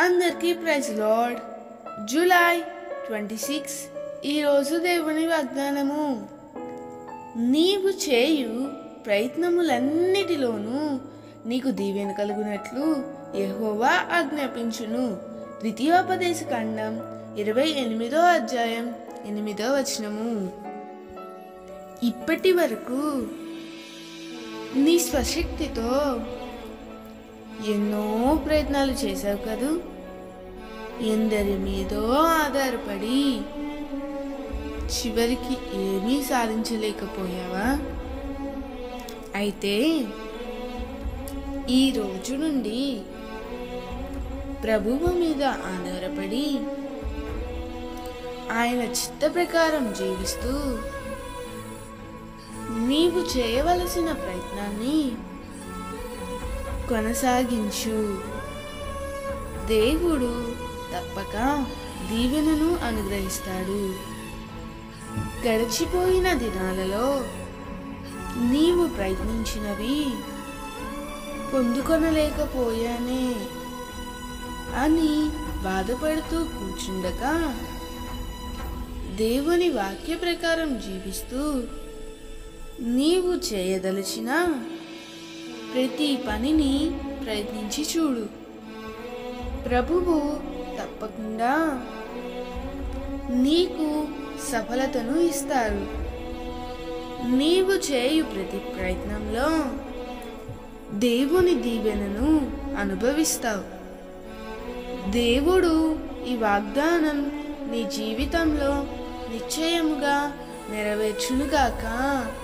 అందరికీ praise lord July twenty six ఈరోజు దేవుని వాగ్దానము నీవు చేయు ప్రయత్నములన్నిటిలోనూ నీకు దీవెన కలుగునట్లు యెహోవా ఆజ్ఞాపించును ద్వితీయోపదేశ ఖండం ఇరవై ఎనిమిదో అధ్యాయం ఎనిమిదో వచనము ఇప్పటి వరకు నీ స్వశక్తితో ఎన్నో ప్రయత్నాలు చేశావు కదూ ఎందరి మీదో ఆధారపడి చివరికి ఏమీ సాధించలేకపోయావా అయితే ఈ రోజు నుండి ప్రభువు మీద ఆధారపడి ఆయన చిత్త ప్రకారం జీవిస్తూ నీవు చేయవలసిన ప్రయత్నాన్ని కొనసాగించు దేవుడు తప్పక దీవెనను అనుగ్రహిస్తాడు గడిచిపోయిన దినాలలో నీవు ప్రయత్నించినవి పొందుకొనలేకపోయానే అని బాధపడుతూ కూర్చుండగా దేవుని వాక్య ప్రకారం జీవిస్తూ నీవు చేయదలిచిన ప్రతి పనిని ప్రయత్నించి చూడు ప్రభువు తప్పకుండా నీకు సఫలతను ఇస్తారు నీవు చేయు ప్రతి ప్రయత్నంలో దేవుని దీవెనను అనుభవిస్తావు దేవుడు ఈ వాగ్దానం నీ జీవితంలో నిశ్చయముగా నెరవేర్చునుగాక